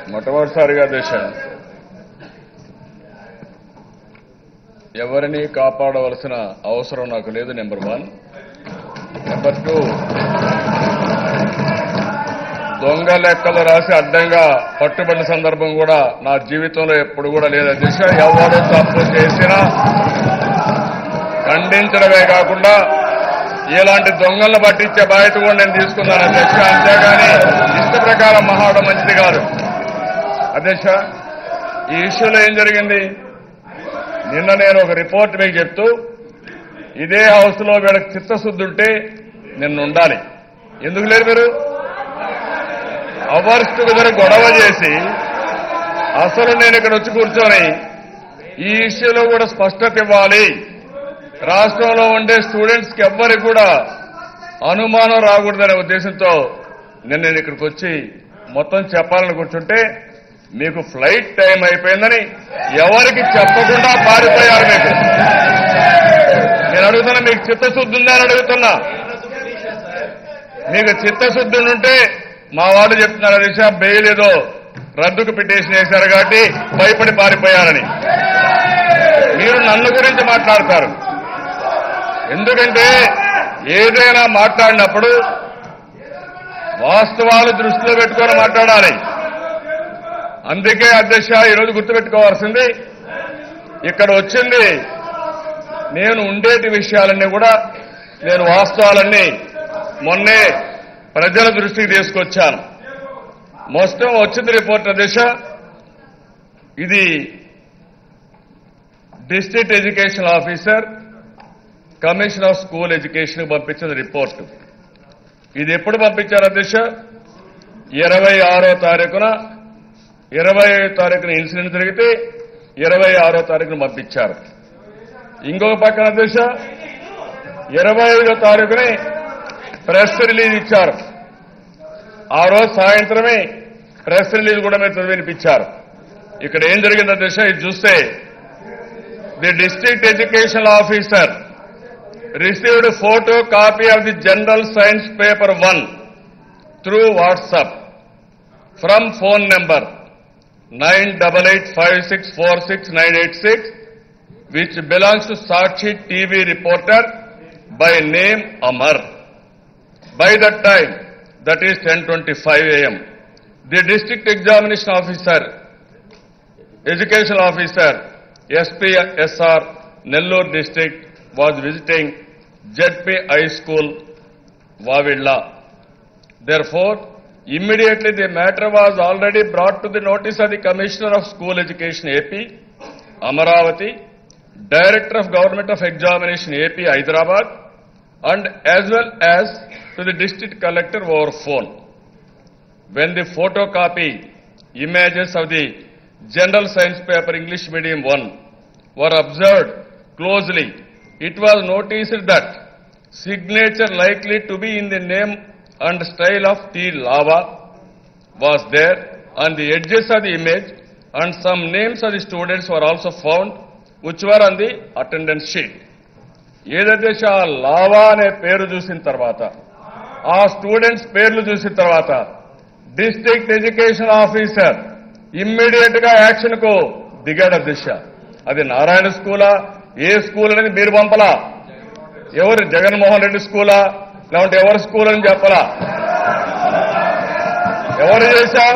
మొట్టమొదటిసారిగా దేశ ఎవరిని కాపాడవలసిన అవసరం నాకు లేదు నెంబర్ వన్ నెంబర్ టూ దొంగ లెక్కలు రాసి అడ్డంగా పట్టుబడిన సందర్భం కూడా నా జీవితంలో ఎప్పుడు కూడా లేదు అధ్యక్ష ఎవరు తప్పు చేసినా ఖండించడమే కాకుండా ఇలాంటి దొంగలను పట్టించే బాధ్యత కూడా నేను తీసుకున్నాను అధ్యక్ష అంతేగాని ఇష్ట ప్రకారం మహావడం మంచిది కాదు అధ్యక్ష ఈ ఇష్యూలో ఏం జరిగింది నిన్న నేను ఒక రిపోర్ట్ మీకు చెప్తూ ఇదే హౌస్ లో వీళ్ళకి చిత్తశుద్ధి ఉంటే నిన్న ఉండాలి ఎందుకు లేరు మీరు అవర్స్ దగ్గర గొడవ చేసి అసలు నేను ఇక్కడ వచ్చి కూర్చొని ఈ ఇష్యూలో కూడా స్పష్టత ఇవ్వాలి రాష్ట్రంలో ఉండే స్టూడెంట్స్ కి ఎవ్వరికి కూడా అనుమానం రాకూడదనే ఉద్దేశంతో నిన్న నేను ఇక్కడికి వచ్చి మొత్తం చెప్పాలని కూర్చుంటే మీకు ఫ్లైట్ టైం అయిపోయిందని ఎవరికి చెప్పకుండా పారిపోయారు మీకు నేను అడుగుతున్నా మీకు చిత్తశుద్ధి ఉందని అడుగుతున్నా మీకు చిత్తశుద్ధి ఉంటే మా వాళ్ళు చెప్తున్నారు దిశ బెయిల్ ఏదో రద్దుకు పిటిషన్ వేశారు కాబట్టి భయపడి పారిపోయారని మీరు నన్ను గురించి మాట్లాడతారు ఎందుకంటే ఏదైనా మాట్లాడినప్పుడు వాస్తవాలు దృష్టిలో పెట్టుకొని మాట్లాడాలి అందుకే అధ్యక్ష ఈరోజు గుర్తుపెట్టుకోవాల్సింది ఇక్కడ వచ్చింది నేను ఉండేటి విషయాలన్నీ కూడా నేను వాస్తవాలన్నీ మొన్నే ప్రజల దృష్టికి తీసుకొచ్చాను మొత్తం వచ్చింది రిపోర్ట్ అధ్యక్ష ఇది district education officer commission of school education పంపించిన రిపోర్ట్ ఇది ఎప్పుడు పంపించారు అధ్యక్ష ఇరవై ఆరో తారీఖున ఇరవై తారీఖున ఇన్సిడెంట్ జరిగితే ఇరవై ఆరో తారీఖున పంపించారు ఇంకొక పక్కన అధ్యక్ష ఇరవై ఐదో తారీఖునే ప్రెస్ రిలీజ్ ఇచ్చారు ఆ రోజు సాయంత్రమే ప్రెస్ రిలీజ్ కూడా మీరు చదివినిపించారు ఇక్కడ ఏం జరిగింది అధ్యక్ష ఇది చూస్తే the district education officer received photo copy of the general science paper one through WhatsApp from phone number nine double eight five six four six nine eight six which belongs to Sakshi TV reporter by name Amar by that time, that is 10.25 am, the district examination officer, education officer, SPSR, Nellore district was visiting ZP High School, Vavilla. Therefore, immediately the matter was already brought to the notice of the Commissioner of School Education AP, Amaravati, Director of Government of Examination AP, Hyderabad, and as well as to the district collector over phone. When the photocopy images of the general science paper English medium 1 were observed closely, it was noticed that signature likely to be in the name and style of T. Lava was there on the edges of the image and some names of the students were also found which were on the attendance sheet. ఏదైతే ఆ lava అనే పేరు చూసిన తర్వాత ఆ students పేర్లు చూసిన తర్వాత డిస్ట్రిక్ట్ ఎడ్యుకేషన్ ఆఫీసర్ ఇమ్మీడియట్ గా యాక్షన్ కు దిగాడు దిశ అది నారాయణ స్కూలా ఏ స్కూల్ అనేది మీరు పంపలా ఎవరు జగన్మోహన్ రెడ్డి స్కూలా లేకుంటే ఎవరి స్కూల్ అని చెప్పలా ఎవరు చేశా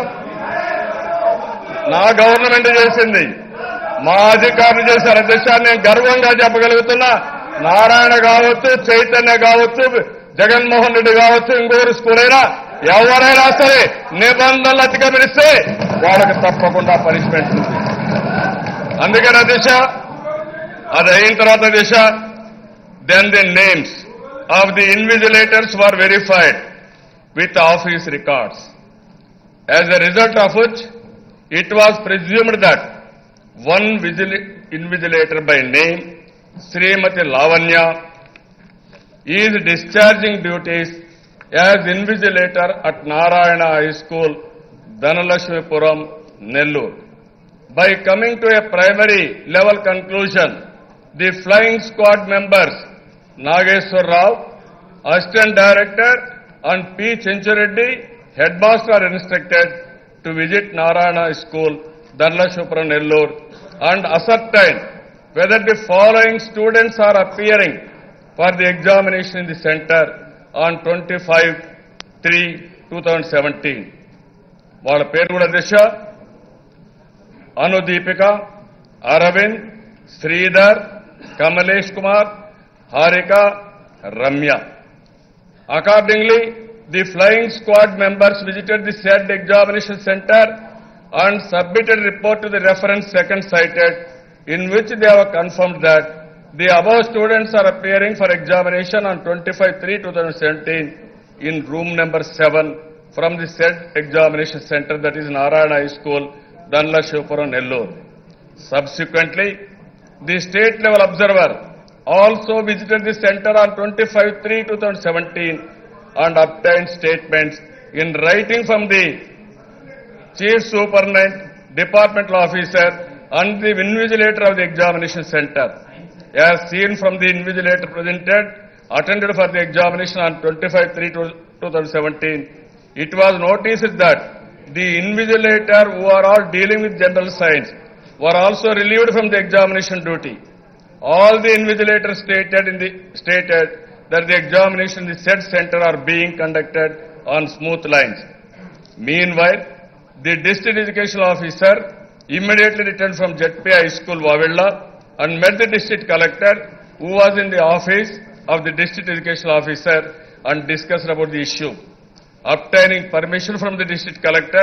నా గవర్నమెంట్ చేసింది మా అధికారులు చేశారు అధ్యక్ష నేను గర్వంగా చెప్పగలుగుతున్నా నారాయణ కావచ్చు చైతన్య కావచ్చు జగన్మోహన్ రెడ్డి కావచ్చు ఇంకొకరు స్కూల్ అయినా ఎవరైనా సరే నిబంధనలు అతిక్రమిస్తే వాళ్ళకి తప్పకుండా పనిష్మెంట్ ఉంది అందుకని దిశ అది అయిన తర్వాత దిశ then the names of the invigilators were verified with office records as a result of which it was presumed that one vigil- invigilator by name Srimati Lavanya is discharging duties as invigilator at Narayana High School, Dhanalakshmipuram, Nellore. By coming to a primary level conclusion, the flying squad members Nageshwar Rao, Assistant Director and P. Chenchureddy, Headmaster are instructed to visit Narayana School, Darlashupuram, Nellore, and ascertain whether the following students are appearing for the examination in the center on 25-3-2017. వాళ్ళ పేరు కూడా దిశ అనుదీపిక Arvind Sridhar Kamlesh Kumar Harika Ramya Accordingly, the flying squad members visited the said examination center and submitted report to the reference second cited in which they have confirmed that the above students are appearing for examination on 25-3-2017 in room number 7 from the said examination center that is Narayana High School, Danla Shivapuram, Nellore. Subsequently, the state level observer also visited the center on 25-3-2017 and obtained statements in writing from the chief superintendent, departmental officer and the invigilator of the examination center. As seen from the invigilator presented, attended for the examination on 25-3-2017, it was noticed that the invigilator who are all dealing with general science were also relieved from the examination duty. All the invigilators stated in the stated that the examination in the said center are being conducted on smooth lines. Meanwhile, the district education officer immediately returned from JPI High School, Wavilla, and met the district collector, who was in the office of the district education officer, and discussed about the issue. Obtaining permission from the district collector,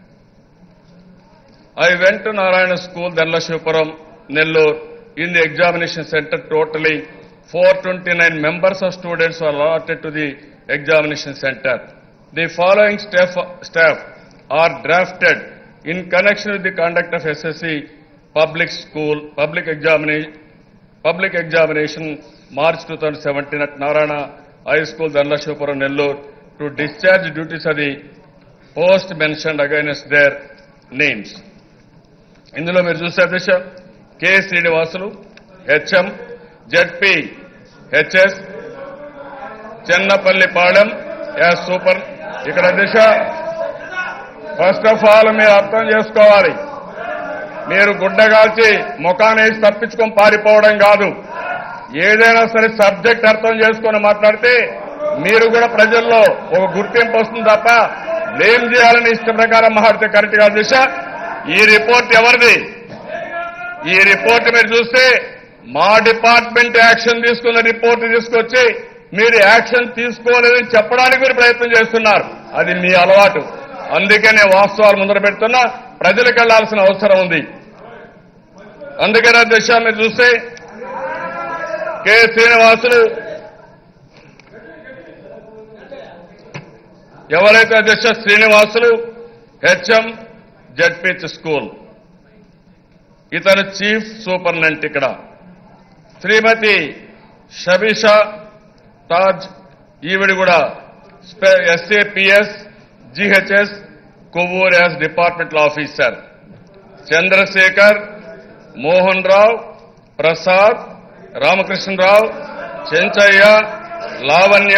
I went to Narayana School, Danla Shivapuram, Nellore, in the examination center. Totally 429 members of students were allotted to the examination center. The following staff, staff are drafted in connection with the conduct of SSC public school, public examination, public examination, March 2017 at Narayana High School, Danla Shivapuram, Nellore, to discharge duties of the post mentioned against their names. ఇందులో మీరు చూసే దిశ K Srinivasulu HM ZP HS Chennapallipalem S super ఇక్కడ దిశ first of all మీరు అర్థం చేసుకోవాలి మీరు గుడ్డగాల్చి ముఖానేసి తప్పించుకొని పారిపోవడం కాదు ఏదైనా సరే సబ్జెక్ట్ అర్థం చేసుకొని మాట్లాడితే మీరు కూడా ప్రజల్లో ఒక గుర్తింపు వస్తుంది తప్ప బ్లేమ్ చేయాలని ఇష్ట ప్రకారం మాట్లాడితే కరెక్ట్ కాదు దిశ ఈ రిపోర్ట్ ఎవరిది ఈ రిపోర్ట్ మీరు చూస్తే మా డిపార్ట్మెంట్ యాక్షన్ తీసుకున్న రిపోర్ట్ తీసుకొచ్చి మీరు యాక్షన్ తీసుకోలేదని చెప్పడానికి మీరు ప్రయత్నం చేస్తున్నారు అది మీ అలవాటు అందుకే నేను వాస్తవాలు ముందర పెడుతున్నా ప్రజలకు వెళ్లాల్సిన అవసరం ఉంది అందుకనే దిశ మీరు చూస్తే కె శ్రీనివాసులు ఎవరైతే అధ్యక్ష శ్రీనివాసులు హెచ్ఎం జడ్పిహెచ్ స్కూల్ ఇతను చీఫ్ సూపరింటెండెంట్ ఇక్కడ శ్రీమతి షబీషా తాజ్ ఈవిడ కూడా SAPS GHS Kovvur as departmental officer Chandrasekhar Mohan Rao Prasad Ramakrishnarao Chenchaiah Lavanya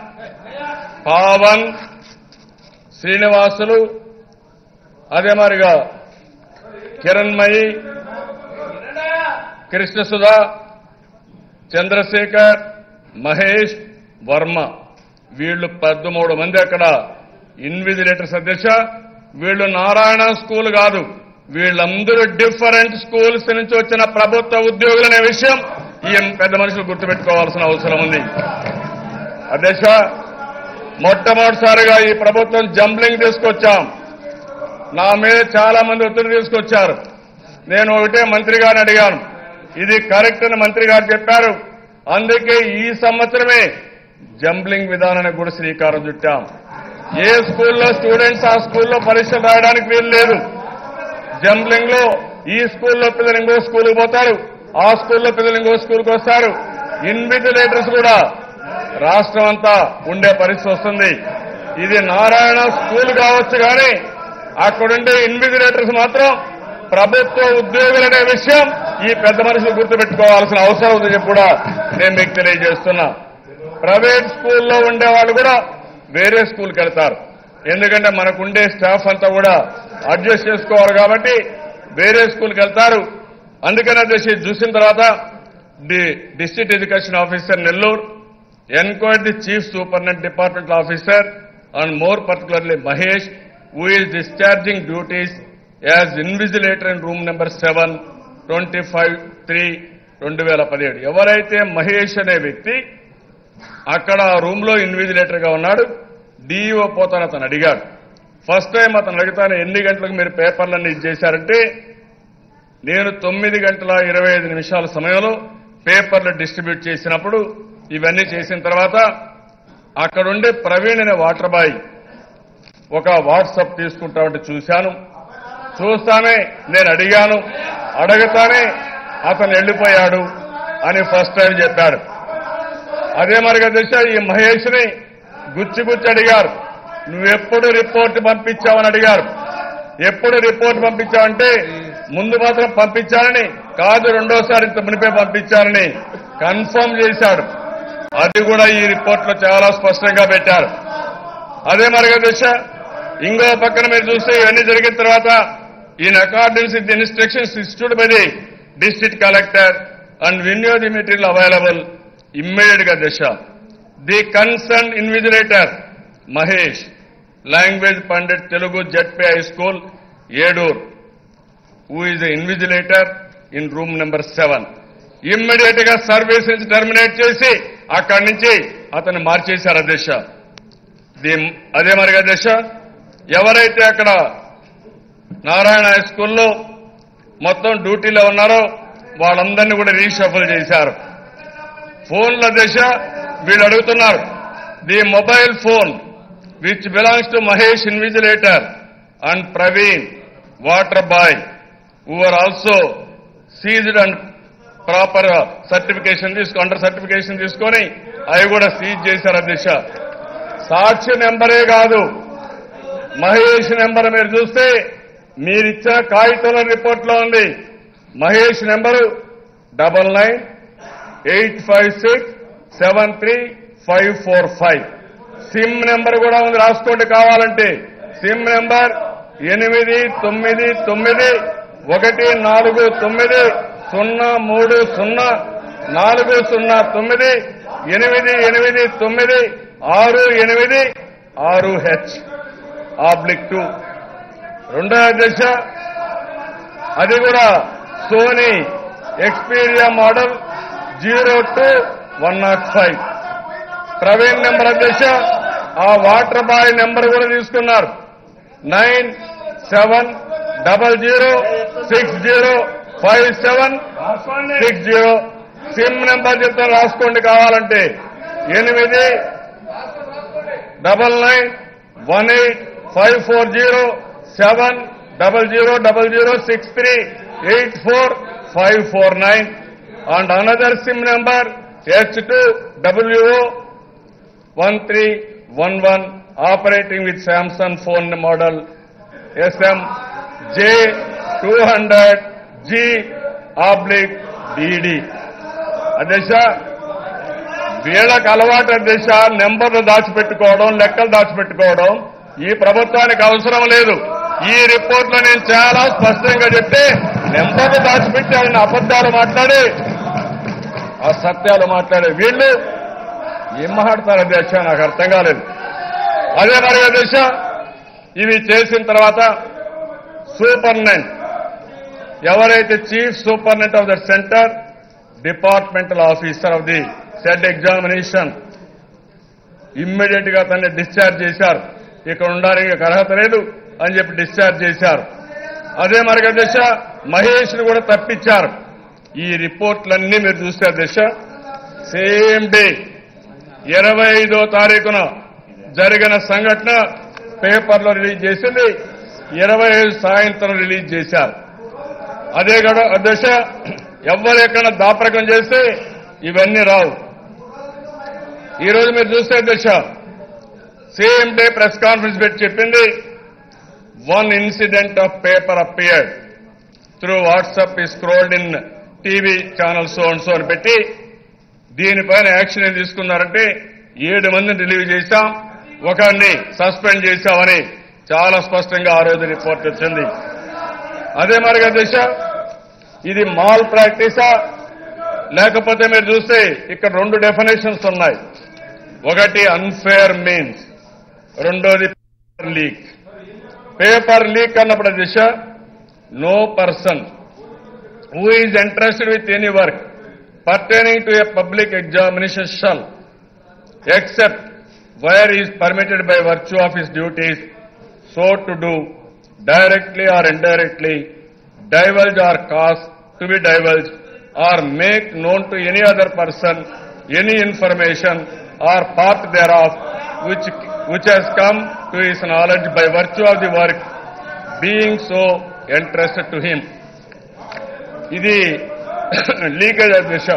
Pavan Srinivasulu అదే మరిగా కిరణ్మయి కృష్ణసుధ చంద్రశేఖర్ మహేష్ వర్మ వీళ్ళు పదమూడు మంది అక్కడ ఇన్విజిలేటర్స్ అధ్యక్ష వీళ్ళు నారాయణ స్కూల్ కాదు వీళ్ళందరూ డిఫరెంట్ స్కూల్స్ నుంచి వచ్చిన ప్రభుత్వ ఉద్యోగులనే విషయం ఈ పెద్ద మనుషులు గుర్తుపెట్టుకోవాల్సిన అవసరం ఉంది అధ్యక్ష మొట్టమొదటిసారిగా ఈ ప్రభుత్వం జంబ్లింగ్ తీసుకొచ్చాం నా మీద చాలా మంది ఒత్తిడి తీసుకొచ్చారు నేను ఒకటే మంత్రి గారిని అడిగాను ఇది కరెక్ట్ అని మంత్రి గారు చెప్పారు అందుకే ఈ సంవత్సరమే జంబ్లింగ్ విధానానికి కూడా శ్రీకారం చుట్టాం ఏ స్కూల్లో స్టూడెంట్స్ ఆ స్కూల్లో పరీక్షలు రాయడానికి వీలు లేదు జంబ్లింగ్ లో ఈ స్కూల్లో పిల్లలు ఇంకో స్కూల్కి పోతారు ఆ స్కూల్లో పిల్లలు ఇంకో స్కూల్కి వస్తారు ఇన్విజిలేటర్స్ కూడా రాష్ట్రం అంతా ఉండే పరిస్థితి వస్తుంది ఇది నారాయణ స్కూల్ కావచ్చు కానీ అక్కడుండే ఇన్విజిలేటర్స్ మాత్రం ప్రభుత్వ ఉద్యోగులనే విషయం ఈ పెద్ద మనుషులు గుర్తుపెట్టుకోవాల్సిన అవసరం ఉందని చెప్పి కూడా నేను మీకు తెలియజేస్తున్నా ప్రైవేట్ స్కూల్లో ఉండే వాళ్ళు కూడా వేరే స్కూల్కి వెళ్తారు ఎందుకంటే మనకుండే స్టాఫ్ అంతా కూడా అడ్జస్ట్ చేసుకోవాలి కాబట్టి వేరే స్కూల్కి వెళ్తారు అందుకని అధ్యక్ష ఇది చూసిన తర్వాత the district education officer Nellore enquire the chief superintendent departmental officer and more particularly Mahesh who is discharging duties as invigilator in room number seven twenty five three రెండు వేల పదిహేడు ఎవరైతే మహేష్ అనే వ్యక్తి అక్కడ ఆ రూమ్ లో ఇన్విజిలేటర్ గా ఉన్నాడు డిఈఓ పోతాను అతను అడిగాడు ఫస్ట్ టైం అతను అడుగుతాను ఎన్ని గంటలకు మీరు పేపర్లన్నీ ఇచ్చేశారంటే నేను తొమ్మిది గంటల ఇరవై ఐదు నిమిషాల సమయంలో పేపర్లు డిస్ట్రిబ్యూట్ చేసినప్పుడు ఇవన్నీ చేసిన తర్వాత అక్కడుండే ప్రవీణ్ అనే వాటర్ బాయ్ ఒక వాట్సాప్ తీసుకుంటామంటే చూశాను చూస్తానే నేను అడిగాను అడగతానే అతను వెళ్ళిపోయాడు అని ఫస్ట్ టైం చెప్పాడు అదే మరిగా దశ ఈ మహేష్ని గుచ్చి గుచ్చి అడిగారు నువ్వెప్పుడు రిపోర్ట్ పంపించావని అడిగారు ఎప్పుడు రిపోర్ట్ పంపించావంటే ముందు మాత్రం పంపించాలని కాదు రెండోసారి ఇంత మునిపే పంపించాలని కన్ఫర్మ్ చేశాడు అది కూడా ఈ రిపోర్ట్ లో చాలా స్పష్టంగా పెట్టారు అదే మరిగా దశ ఇంకో పక్కన మీరు చూస్తే ఇవన్నీ జరిగిన తర్వాత in accordance with instructions issued by the district collector and in view the material available immediate గా దశ the concern invigilator Mahesh language pandit Telugu ZP high school Edur who is invigilator in room number seven immediate గా service నుంచి terminate చేసి అక్కడి నుంచి అతన్ని మార్చేశారు అధ్యక్ష దీ- అదే మరిగా దశ ఎవరైతే అక్కడ నారాయణ హై స్కూల్లో మొత్తం డ్యూటీలో ఉన్నారో వాళ్ళందరినీ కూడా రీషఫల్ చేశారు ఫోన్ల దశ వీళ్ళు అడుగుతున్నారు the mobile phone which belongs to Mahesh invigilator and Praveen water boy who are also seized and proper certification తీసుకో అండర్ సర్టిఫికేషన్ తీసుకొని అవి కూడా సీజ్ చేశారు అధ్యక్ష సాక్షి నెంబరే కాదు మహేష్ నెంబర్ మీరు చూస్తే మీరిచ్చిన కాగితంలో రిపోర్ట్లో ఉంది Mahesh number double nine eight five six seven three five four five SIM number కూడా ఉంది రాసుకోండి కావాలంటే సిమ్ నెంబర్ ఎనిమిది తొమ్మిది తొమ్మిది ఒకటి నాలుగు తొమ్మిది సున్నా మూడు సున్నా నాలుగు సున్నా తొమ్మిది ఎనిమిది ఎనిమిది తొమ్మిది ఆరు ఎనిమిది ఆరు హెచ్ ఆబ్లిక్ టూ రెండవ దశ అది కూడా Sony Xperia model zero two one nought five Praveen number అధ్యక్ష ఆ వాటర్ బాయ్ నెంబర్ కూడా తీసుకున్నారు nine seven double zero six zero five seven six zero SIM number చెప్తాను రాసుకోండి కావాలంటే ఎనిమిది double nine one eight five four zero seven double zero double zero six three eight four five four nine and another SIM number H two W O one three one one operating with Samsung phone model SM J two hundred G oblique DD అధ్యక్ష వీళ్ళకి అలవాటు అధ్యక్ష నెంబర్లు దాచిపెట్టుకోవడం లెక్కలు దాచిపెట్టుకోవడం ఈ ప్రభుత్వానికి అవసరం లేదు ఈ రిపోర్ట్ లో నేను చాలా స్పష్టంగా చెప్తే నెంబర్లు దాచిపెట్టారని అబద్ధాలు మాట్లాడి ఆ సత్యాలు మాట్లాడే వీళ్ళు ఏం మాట్లాడతారు అధ్యక్ష నాకు అర్థం కాలేదు అదే మరి అధ్యక్ష ఇవి చేసిన తర్వాత సూపర్నెంట్ ఎవరైతే chief superintendent of the centre departmental officer of the said examination immediate గా తనని డిశ్చార్జ్ చేశారు ఇక్కడ ఉండడానికి ఇక అర్హత లేదు అని చెప్పి డిశ్చార్జ్ చేశారు అదే మరి దశ మహేష్ ని కూడా తప్పించారు ఈ రిపోర్ట్లన్నీ మీరు చూస్తే దశ సేమ్ డే ఇరవై ఐదో తారీఖున జరిగిన సంఘటన పేపర్లో రిలీజ్ చేసింది ఇరవై ఐదు సాయంత్రం రిలీజ్ చేశారు అదే గడ దశ ఎవరు ఎక్కడ దాపరకం చేస్తే ఇవన్నీ రావు ఈ రోజు మీరు చూస్తే దశ సేమ్ డే ప్రెస్ కాన్ఫరెన్స్ పెట్టి చెప్పింది one incident of paper appeared through WhatsApp ఈ scrolled in TV channel so and so అని పెట్టి దీనిపైన యాక్షన్ ఏం తీసుకున్నారంటే ఏడు మందిని రిలీవ్ చేశాం ఒకరిని సస్పెండ్ చేశామని చాలా స్పష్టంగా ఆ రోజు రిపోర్ట్ వచ్చింది అదే మరి అధ్యక్ష ఇది మాల్ ప్రాక్టీసా లేకపోతే మీరు చూస్తే ఇక్కడ రెండు డెఫినేషన్స్ ఉన్నాయి ఒకటి అన్ఫేర్ మీన్స్ రెండోది పేపర్ లీక్ పేపర్ లీక్ అన్నప్పుడు దిశ no person who is interested with any work pertaining to a public examination shall except where he is permitted by virtue of his duties so to do directly or indirectly divulge or cause to be divulged or make known to any other person any information or part thereof which which has come to his knowledge by virtue of the work being so entrusted to him ఇది leakage అధ్యక్ష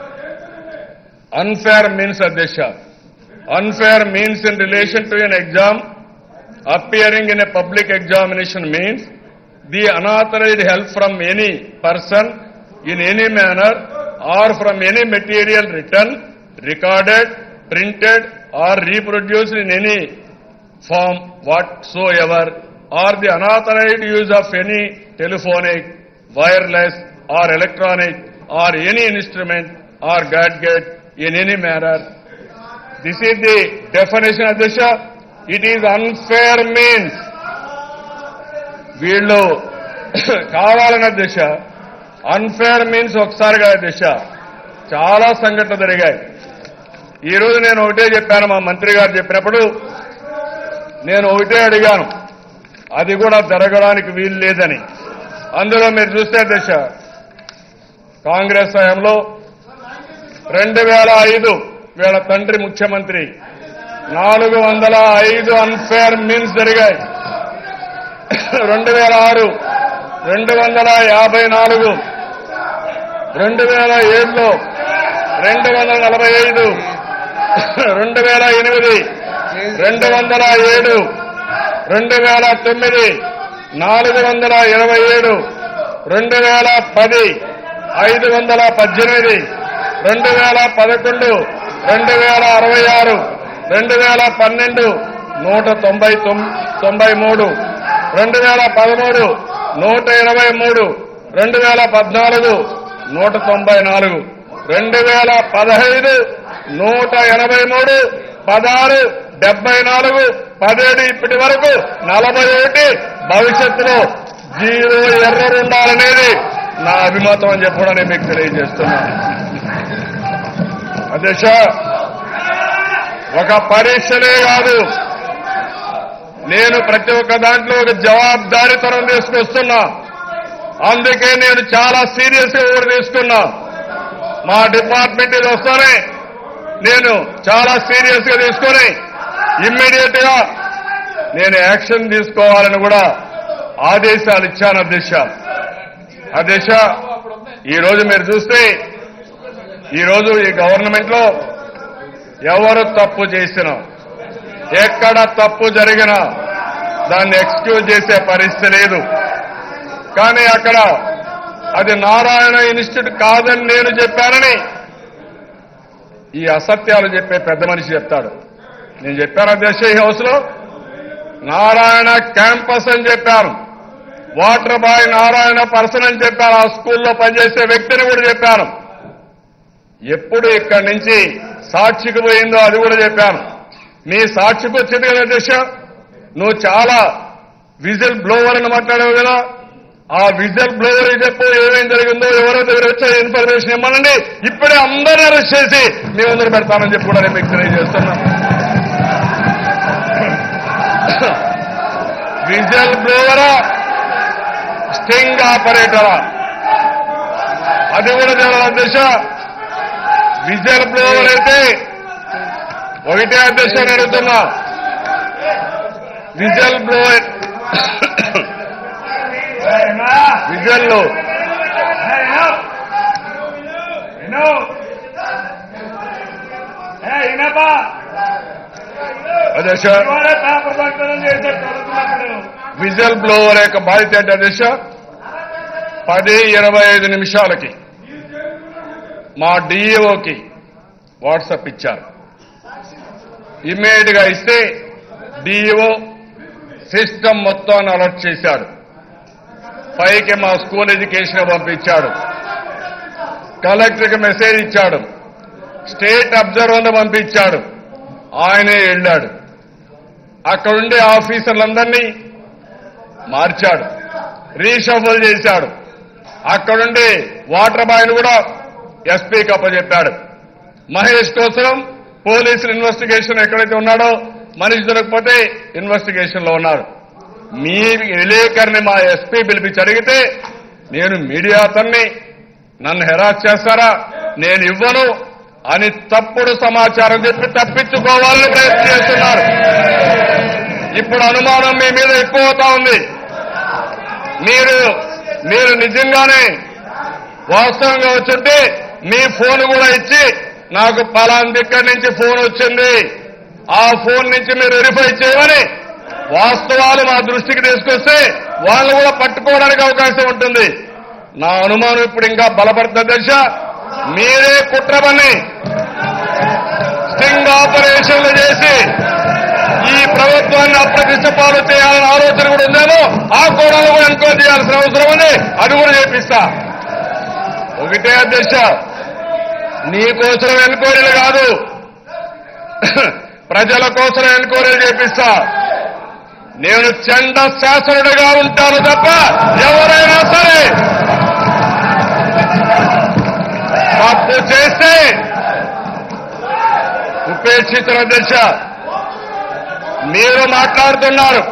unfair means adesha unfair means in relation to an exam appearing in a public examination means the unauthorized help from any person in any manner or from any material written recorded printed or reproduced in any form whatsoever or the unauthorized use of any telephonic wireless or electronic or any instrument or gadget in any manner. This is the definition of Disha. It is unfair means. వీళ్ళు కావాలన్న దిశ unfair means ఒకసారిగా దిశ చాలా సంఘటనలు జరిగాయి ఈ రోజు నేను ఒకటే చెప్పాను మా మంత్రి గారు చెప్పినప్పుడు నేను ఒకటే అడిగాను అది కూడా జరగడానికి వీలు లేదని అందులో మీరు చూస్తే దిశ కాంగ్రెస్ హయాంలో రెండు వేల ఐదు వీళ్ళ తండ్రి ముఖ్యమంత్రి నాలుగు వందల ఐదు అన్ఫేర్ మీన్స్ జరిగాయి రెండు వేల ఆరు రెండు వందల యాభై నాలుగు రెండు వేల ఏడులో రెండు వందల నలభై ఐదు రెండు వేల ఎనిమిది రెండు వందల ఏడు రెండు వేల తొమ్మిది నాలుగు వందల ఇరవై ఏడు రెండు వేల పది ఐదు వందల పద్దెనిమిది రెండు వేల పదకొండు రెండు వేల అరవై ఆరు రెండు వేల పన్నెండు నూట తొంభై తొమ్- తొంభై మూడు రెండు వేల పదమూడు నూట ఇరవై మూడు రెండు వేల పద్నాలుగు నూట తొంభై నాలుగు రెండు వేల పదహైదు నూట ఎనభై మూడు పదహారు డెబ్బై నాలుగు పదిహేడు ఇప్పటి వరకు నలభై ఒకటి భవిష్యత్తులో జీరో ఎర్రర్ ఉండాలనేది నా అభిమతం అని చెప్పడం నేను మీకు తెలియజేస్తున్నాను అధ్యక్ష ఒక పరీక్షలే కాదు నేను ప్రతి ఒక్క దాంట్లో ఒక జవాబుదారీతనం తీసుకొస్తున్నా అందుకే నేను చాలా సీరియస్ గా కూడా తీసుకున్నా మా డిపార్ట్మెంట్ ఇది వస్తానే నేను చాలా సీరియస్ గా తీసుకొని ఇమ్మీడియట్ గా నేను యాక్షన్ తీసుకోవాలని కూడా ఆదేశాలు ఇచ్చాను అధ్యక్ష అధ్యక్ష ఈ రోజు మీరు చూస్తే ఈ రోజు ఈ గవర్నమెంట్ లో ఎవరు తప్పు చేసినా ఎక్కడ తప్పు జరిగినా దాన్ని ఎక్స్క్యూజ్ చేసే పరిస్థితి లేదు కానీ అక్కడ అది నారాయణ ఇన్స్టిట్యూట్ కాదని నేను చెప్పానని ఈ అసత్యాలు చెప్పే పెద్ద మనిషి చెప్తాడు నేను చెప్పాను అధ్యక్ష ఈ హౌస్ లో నారాయణ క్యాంపస్ అని చెప్పాను వాటర్ బాయ్ నారాయణ పర్సన్ అని చెప్పాను ఆ స్కూల్లో పనిచేసే వ్యక్తిని కూడా చెప్పాను ఎప్పుడు ఇక్కడి నుంచి సాక్షికి పోయిందో అది కూడా చెప్పాను మీ సాక్షికి వచ్చింది కదా అధ్యక్ష నువ్వు చాలా విజిల్ బ్లోవర్ అని మాట్లాడావు కదా ఆ విజిల్ బ్లోవర్ చెప్పు ఏమేం జరిగిందో ఎవరో దగ్గర వచ్చే ఇన్ఫర్మేషన్ ఇవ్వనండి ఇప్పుడే అందరిని అరెస్ట్ చేసి మీ అందరూ పెడతానని చెప్పి కూడా నేను మీకు తెలియజేస్తున్నా విజిల్ బ్లోవరా స్టింగ్ ఆపరేటరా అది కూడా జరగాలి అధ్యక్ష విజల్ బ్లోవర్ అయితే ఒకటే అధ్యక్ష అని అడుగుతున్నా విజల్ బ్లోవర్ విజల్లో అధ్యక్ష విజల్ బ్లోవర్ యొక్క బాధ్యత ఏంటి అధ్యక్ష పది ఇరవై ఐదు నిమిషాలకి మా డిఈఓకి వాట్సాప్ ఇచ్చారు ఇమ్మీడియట్ గా ఇస్తే డిఈఓ సిస్టమ్ మొత్తాన్ని అలర్ట్ చేశాడు పైకి మా స్కూల్ ఎడ్యుకేషన్ పంపించాడు కలెక్టర్కి మెసేజ్ ఇచ్చాడు స్టేట్ అబ్జర్వర్ని పంపించాడు ఆయనే వెళ్ళాడు అక్కడుండే ఆఫీసర్లందరినీ మార్చాడు రీషఫల్ చేశాడు అక్కడుండి వాటర్ బాయ్ని కూడా ఎస్పీకి అప్పచెప్పాడు మహేష్ కోసం పోలీసులు ఇన్వెస్టిగేషన్ ఎక్కడైతే ఉన్నాడో మనిషి దొరకకపోతే ఇన్వెస్టిగేషన్ లో ఉన్నారు మీ విలేకరిని మా ఎస్పీ పిలిపించి అడిగితే నేను మీడియా అతన్ని నన్ను హెరాస్ చేస్తారా నేను ఇవ్వను అని తప్పుడు సమాచారం చెప్పి తప్పించుకోవాలని ప్రయత్నం చేస్తున్నారు ఇప్పుడు అనుమానం మీ మీద ఎక్కువ అవుతా ఉంది మీరు మీరు నిజంగానే వాస్తవంగా వచ్చుంటే మీ ఫోన్ కూడా ఇచ్చి నాకు పలాన్ దగ్గర నుంచి ఫోన్ వచ్చింది ఆ ఫోన్ నుంచి మీరు వెరిఫై చేయమని వాస్తవాలు మా దృష్టికి తీసుకొస్తే వాళ్ళు కూడా పట్టుకోవడానికి అవకాశం ఉంటుంది నా అనుమానం ఇప్పుడు ఇంకా బలపడుతున్న దశ మీరే కుట్రమని స్టింగ్ ఆపరేషన్లు చేసి ఈ ప్రభుత్వాన్ని అప్రతిష్ట పాలు చేయాలనే ఆలోచన కూడా ఉందేమో ఆ కోణంలో కూడా ఎంక్వైరీ చేయాల్సిన అవసరం ఉంది అది కూడా చేపిస్తా ఒకటే అధ్యక్ష నీకోసం ఎన్క్వైరీలు కాదు ప్రజల కోసం ఎన్క్వైరీలు చేపిస్తా నేను చండ శాసనుడిగా ఉంటాను తప్ప ఎవరైనా సరే తప్పు చేస్తే ఉపేక్షించిన అధ్యక్ష మీరు మాట్లాడుతున్నారు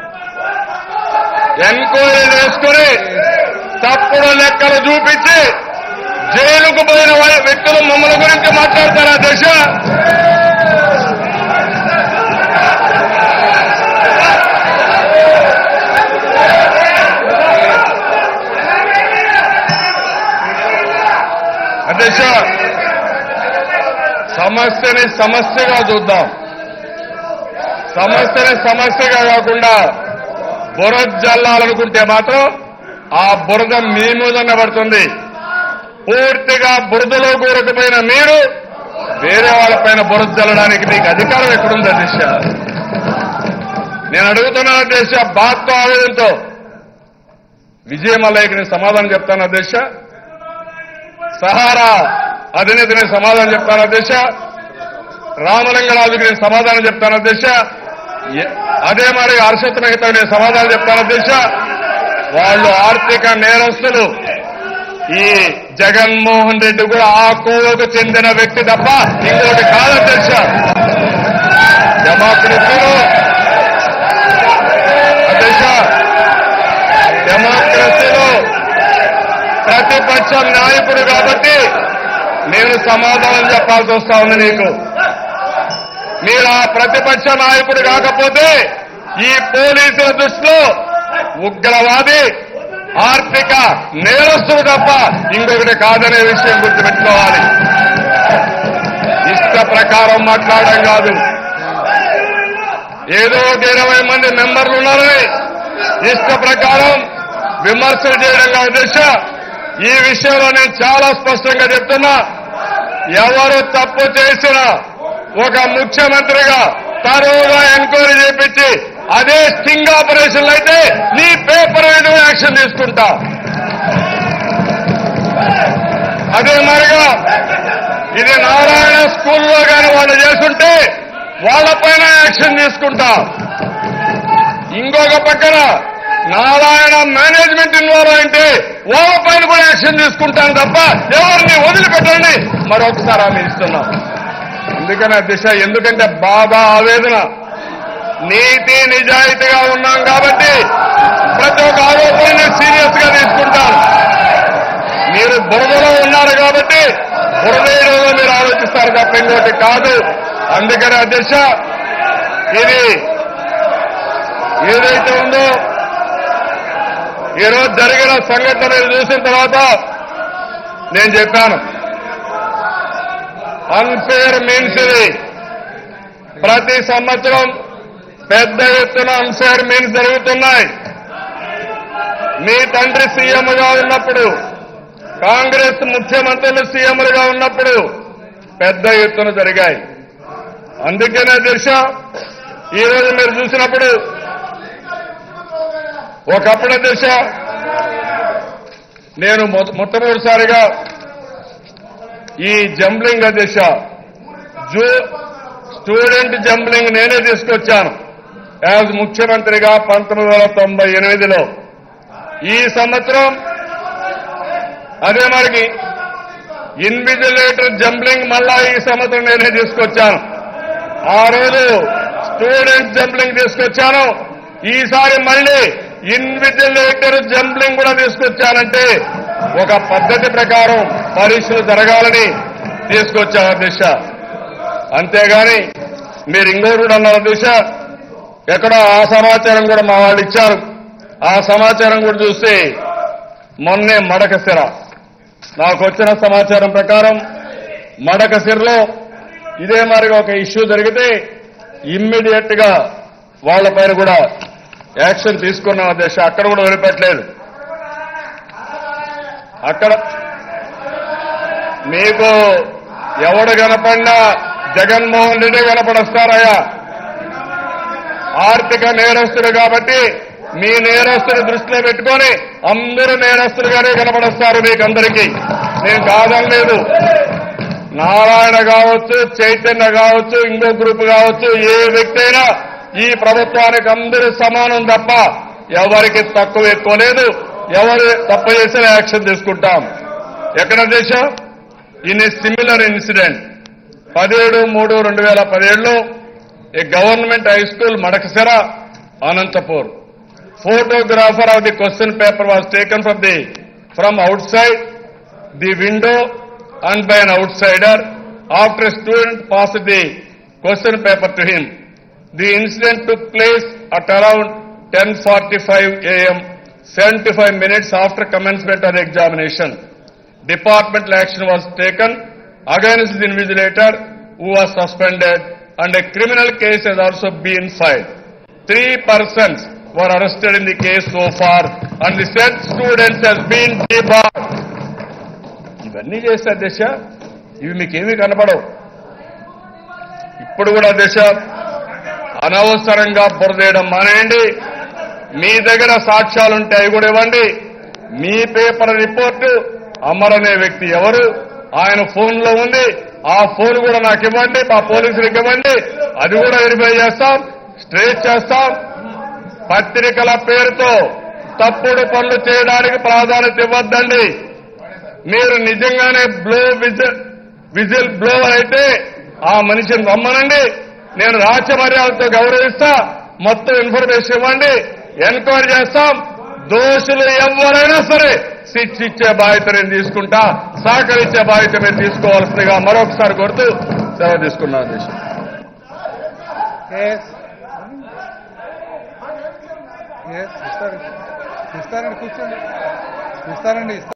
ఎంక్వైరీ చేసుకుని తప్పుడు లెక్కలు చూపించి జైలుకు పోయిన వాళ్ళ వ్యక్తులు మమ్మల్ని గురించి మాట్లాడతారా దశ అధ్యక్ష సమస్యని సమస్యగా చూద్దాం సమస్యని సమస్యగా కాకుండా బురద జల్లాలనుకుంటే మాత్రం ఆ బురద మీ మీదనే పడుతుంది పూర్తిగా బురదలో కూరకపోయిన మీరు వేరే వాళ్ళపైన బురద జల్లడానికి మీకు అధికారం ఎక్కడుంది అధ్యక్ష నేను అడుగుతున్నాను అధ్యక్ష బాధతో ఆవేదనతో విజయమల్లయ్యకి నేను సమాధానం చెప్తాను అధ్యక్ష సహారా అధినేత నేను సమాధానం చెప్తాను అధ్యక్ష రామలింగరాజుకి నేను సమాధానం చెప్తాను అధ్యక్ష ఎ- అదే మరి హర్షత్ మెహతా నేను సమాధానం చెప్తాను అధ్యక్ష వాళ్ళు ఆర్థిక నేరస్తులు ఈ జగన్మోహన్ రెడ్డి కూడా ఆ కోవకు చెందిన వ్యక్తి తప్ప ఇంకోటి కాదు అధ్యక్ష డెమోక్రసీలో అధ్యక్ష డెమోక్రసీలో ప్రతిపక్ష నాయకుడు కాబట్టి నేను సమాధానం చెప్పాల్సి వస్తా ఉంది నీకు మీరు ఆ ప్రతిపక్ష నాయకుడు కాకపోతే ఈ పోలీసుల దృష్టిలో ఉగ్రవాది ఆర్థిక నేరస్తుడు తప్ప ఇంకొకటి కాదనే విషయం గుర్తుపెట్టుకోవాలి ఇష్ట ప్రకారం మాట్లాడడం కాదు ఏదో ఒక ఇరవై మంది మెంబర్లు ఉన్నారని ఇష్ట ప్రకారం విమర్శలు చేయడం కాదు దిశ ఈ విషయంలో నేను చాలా స్పష్టంగా చెప్తున్నా ఎవరు తప్పు చేసినా ఒక ముఖ్యమంత్రిగా తరువుగా ఎంక్వైరీ చేపించి అదే స్టింగ్ ఆపరేషన్లు అయితే నీ పేపర్ మీద యాక్షన్ తీసుకుంటా అదే మరిగా ఇది నారాయణ స్కూల్లో కానీ వాళ్ళు చేస్తుంటే వాళ్ళపైన యాక్షన్ తీసుకుంటా ఇంకొక పక్కన నారాయణ మేనేజ్మెంట్ ఇన్వాల్వ్ అయితే వాళ్ళపైన కూడా యాక్షన్ తీసుకుంటాను తప్ప ఎవరిని వదిలిపెట్టండి మరొకసారి ఆమె ఇస్తున్నాం అందుకని దిశ ఎందుకంటే బాధ ఆవేదన నీతి నిజాయితీగా ఉన్నాం కాబట్టి ప్రతి ఒక్క ఆరోపణని సీరియస్ గా తీసుకుంటాం మీరు బురదలో ఉన్నారు కాబట్టి బురదేయడంలో మీరు ఆలోచిస్తారు తప్ప ఇంకోటి కాదు అందుకని అధ్యక్ష ఇది ఏదైతే ఉందో ఈరోజు జరిగిన సంఘటన మీరు చూసిన తర్వాత నేను చెప్పాను అన్ఫేర్ మీన్స్ ఇది ప్రతి సంవత్సరం పెద్ద ఎత్తున అన్ఫేర్ మీన్స్ జరుగుతున్నాయి మీ తండ్రి సీఎంగా ఉన్నప్పుడు కాంగ్రెస్ ముఖ్యమంత్రులు సీఎంలుగా ఉన్నప్పుడు పెద్ద ఎత్తున జరిగాయి అందుకనే దిశ ఈ రోజు మీరు చూసినప్పుడు ఒకప్పుడు దిశ నేను మొ- మొట్టమొదటిసారిగా ఈ జంబ్లింగ్ దిశ జూ స్టూడెంట్ జంబ్లింగ్ నేనే తీసుకొచ్చాను యాజ్ ముఖ్యమంత్రిగా పంతొమ్మిది వందల తొంభై ఎనిమిదిలో ఈ సంవత్సరం అదే మరికి ఇన్విజిలేటర్ జంబ్లింగ్ మళ్ళా ఈ సంవత్సరం నేనే తీసుకొచ్చాను ఆ రోజు స్టూడెంట్ జంబ్లింగ్ తీసుకొచ్చాను ఈసారి మళ్ళీ ఇన్విజిలేటర్ జంబ్లింగ్ కూడా తీసుకొచ్చానంటే ఒక పద్ధతి ప్రకారం పరీక్షలు జరగాలని తీసుకొచ్చాను దిశ అంతేగాని మీరు ఇంకోటి కూడా అన్నారు దిశ ఎక్కడో ఆ సమాచారం కూడా మా వాళ్ళు ఇచ్చారు ఆ సమాచారం కూడా చూస్తే మొన్నే మడకశిర నాకు వచ్చిన సమాచారం ప్రకారం మడకశిరలో ఇదే మరి ఒక ఇష్యూ జరిగితే ఇమ్మీడియట్ గా వాళ్ళ పైన కూడా యాక్షన్ తీసుకున్నాం అధ్యక్ష అక్కడ కూడా వదిలిపెట్టలేదు అక్కడ మీకు ఎవడు కనపడినా జగన్మోహన్ రెడ్డి కనపడొస్తారయ్యా ఆర్థిక నేరస్తుడు కాబట్టి మీ నేరస్తుని దృష్టిలో పెట్టుకొని అందరూ నేరస్తులుగానే కనపడొస్తారు మీకందరికీ నేను కాదనలేదు నారాయణ కావచ్చు చైతన్య కావచ్చు ఇంకో గ్రూప్ కావచ్చు ఏ వ్యక్తి అయినా ఈ ప్రభుత్వానికి అందరూ సమానం తప్ప ఎవరికి తక్కువ ఎక్కువ లేదు ఎవరు తప్పు చేసిన యాక్షన్ తీసుకుంటాం ఎక్కడ దేశం ఇన్ ఏ సిమిలర్ ఇన్సిడెంట్ పదిహేడు మూడు రెండు వేల పదిహేడులో ఏ government high school Madakasira Anantapur photographer of the question paper was taken from the from outside the window and by an outsider after a student passed the question paper to him. The incident took place at around 10.45 am, 75 minutes after commencement of the examination. Departmental action was taken against the invigilator who was suspended and a criminal case has also been filed. Three persons were arrested in the case so far and the said students has been debarred. ఇవన్నీ చేస్తే దశ ఇవి మీకేమీ కనపడవు ఇప్పుడు కూడా దశ అనవసరంగా బురదేయడం మానేయండి మీ దగ్గర సాక్ష్యాలుంటే అవి కూడా ఇవ్వండి మీ పేపర్ రిపోర్టు అమర్ అనే వ్యక్తి ఎవరు ఆయన ఫోన్ లో ఉంది ఆ ఫోన్ కూడా నాకు ఇవ్వండి మా పోలీసులకు ఇవ్వండి అది కూడా వెరిఫై చేస్తాం స్ట్రేట్ చేస్తాం పత్రికల పేరుతో తప్పుడు పనులు చేయడానికి ప్రాధాన్యత ఇవ్వద్దండి మీరు నిజంగానే బ్లో విజిల్ విజిల్ బ్లో అయితే ఆ మనిషిని రమ్మనండి నేను రాజ్య మర్యాదతో గౌరవిస్తా మొత్తం ఇన్ఫర్మేషన్ ఇవ్వండి ఎంక్వైరీ చేస్తాం దోషులు ఎవరైనా సరే శిక్ష ఇచ్చే బాధ్యత నేను తీసుకుంటా సహకరించే బాధ్యత మీరు తీసుకోవాల్సిందిగా మరొకసారి కొడుతూ సెలవు తీసుకున్నాను దేశం ఎస్ ఎస్ ఇస్తారు ఇస్తారండి కూర్చోండి ఇస్తారండి ఇస్తారు